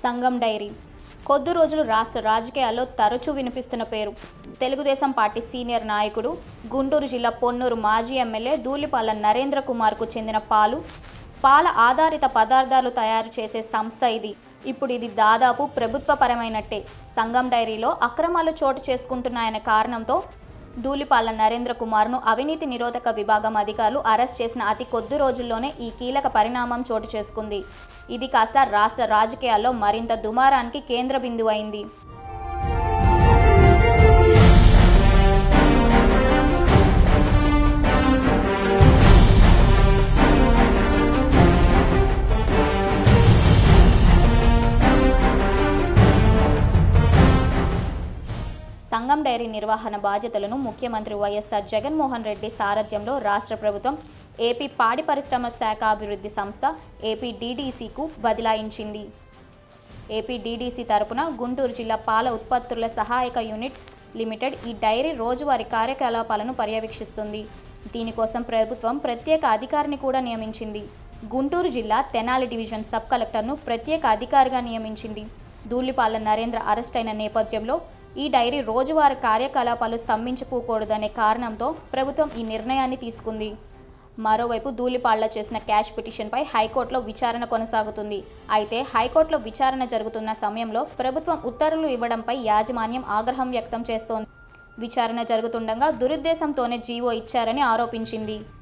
సంఘం డైరీ కొద్ది రోజులు రాష్ట్ర రాజకీయాల్లో తరచూ వినిపిస్తున్న పేరు తెలుగుదేశం పార్టీ సీనియర్ నాయకుడు గుంటూరు జిల్లా పొన్నూరు మాజీ ఎమ్మెల్యే ధూళిపాల నరేంద్ర కుమార్కు చెందిన పాలు పాల ఆధారిత పదార్థాలు తయారు చేసే సంస్థ ఇది ఇప్పుడు ఇది దాదాపు ప్రభుత్వపరమైనట్టే సంఘం డైరీలో అక్రమాలు చోటు చేసుకుంటున్నాయనే కారణంతో ధూళిపాల నరేంద్ర కుమార్ను అవినీతి నిరోధక విభాగం అధికారులు అరెస్ట్ చేసిన అతి కొద్ది రోజుల్లోనే ఈ కీలక పరిణామం చోటు చేసుకుంది ఇది కాస్త రాష్ట్ర రాజకీయాల్లో మరింత దుమారానికి కేంద్ర బిందువు అయింది సంఘం డైరీ నిర్వహణ బాధ్యతలను ముఖ్యమంత్రి వైఎస్ఆర్ జగన్మోహన్ రెడ్డి సారథ్యంలో రాష్ట్ర ప్రభుత్వం ఏపీ పాడి పరిశ్రమ శాఖ అభివృద్ధి సంస్థ ఏపీ డీడీసీకు బదలాయించింది ఏపీ డీడీసీ తరపున గుంటూరు జిల్లా పాల ఉత్పత్తుల సహాయక యూనిట్ లిమిటెడ్ ఈ డైరీ రోజువారీ కార్యకలాపాలను పర్యవేక్షిస్తుంది దీనికోసం ప్రభుత్వం ప్రత్యేక అధికారిని కూడా నియమించింది గుంటూరు జిల్లా తెనాలి డివిజన్ సబ్ కలెక్టర్ను ప్రత్యేక అధికారిగా నియమించింది ధూళిపాల నరేంద్ర అరెస్ట్ అయిన నేపథ్యంలో ఈ డైరీ రోజువారీ కార్యకలాపాలు స్తంభించిపోకూడదనే కారణంతో ప్రభుత్వం ఈ నిర్ణయాన్ని తీసుకుంది మరోవైపు ధూళిపాళ్ల చేసిన క్యాష్ పిటిషన్పై హైకోర్టులో విచారణ కొనసాగుతుంది అయితే హైకోర్టులో విచారణ జరుగుతున్న సమయంలో ప్రభుత్వం ఉత్తర్వులు ఇవ్వడంపై యాజమాన్యం ఆగ్రహం వ్యక్తం చేస్తోంది విచారణ జరుగుతుండగా దురుద్దేశంతోనే జీవో ఇచ్చారని ఆరోపించింది